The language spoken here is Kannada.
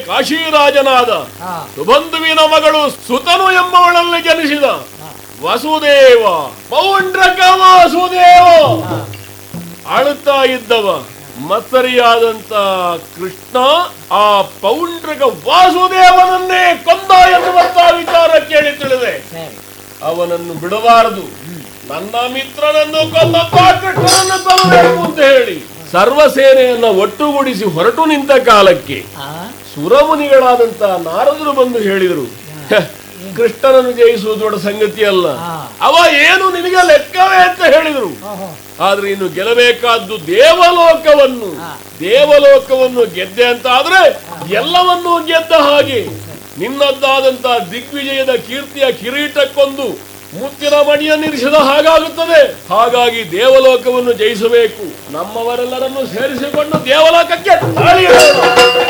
ಕಾಶಿರಾಜನಾದ ಹಾ ಸುಬಂಧುವಿನ ಮಗಳು ಸುತನು ಎಂಬವಳಲ್ಲಿ ಜನಿಸಿದ ವಸುದೇವ ಪೌಂಡ್ರಕ ವಾಸುದೇವ ಅಳುತ್ತಾ ಇದ್ದವ ಮತ್ಸರಿಯಾದಂತ ಕೃಷ್ಣ ಆ ಪೌಂಡ್ರಕ ವಾಸುದೇವನನ್ನೇ ಕೊಂದ ಎನ್ನುವಂತ ವಿಚಾರ ಕೇಳಿ ತಿಳಿದೆ ಸರಿ ಅವನನ್ನು ಬಿಡಬಾರದು ನನ್ನ ಮಿತ್ರನನ್ನು ಕೊಂದಂತ ಕೃಷ್ಣನನ್ನು ಕೊಲ್ಲಬೇಕು ಅಂತ ಹೇಳಿ ಸರ್ವಸೇನೆಯನ್ನ ಒಟ್ಟುಗೂಡಿಸಿ ಹೊರಟು ನಿಂತ ಕಾಲಕ್ಕೆ ಆ ಸುರಮುನಿಗಳಾದಂತ ನಾರದರು ಬಂದು ಹೇಳಿದರು "ಹ, ಕೃಷ್ಣನನ್ನು ಜಯಿಸುವುದು ದೊಡ್ಡ ಸಂಗತಿ ಅಲ್ಲ ಹಾ. ಅವ ಏನು ನಿನಗೆ ಲೆಕ್ಕವೇ ಅಂತ ಹೇಳಿದರು ಓಹೋ ಆದ್ರೆ ಇನ್ನು ಗೆಲ್ಲಬೇಕಾದ್ದು ದೇವಲೋಕವನ್ನು ದೇವಲೋಕವನ್ನು ಗೆದ್ದೆ ಅಂತ ಆದ್ರೆ ಎಲ್ಲವನ್ನೂ ಗೆದ್ದ ಹಾಗೆ ನಿನ್ನದ್ದಾದಂತ ದಿಗ್ವಿಜಯದ ಕೀರ್ತಿಯ ಕಿರೀಟಕ್ಕೊಂದು ಮುತ್ತಿನ ಮಣಿಯನ್ನಿರಿಸಿದ ಹಾಗಾಗುತ್ತದೆ ಹಾಗಾಗಿ ದೇವಲೋಕವನ್ನು ಜಯಿಸಬೇಕು ನಮ್ಮವರೆಲ್ಲರನ್ನು ಸೇರಿಸಿಕೊಂಡು ದೇವಲೋಕಕ್ಕೆ ತಾಳಿ ಎಳೆಯೋಣ.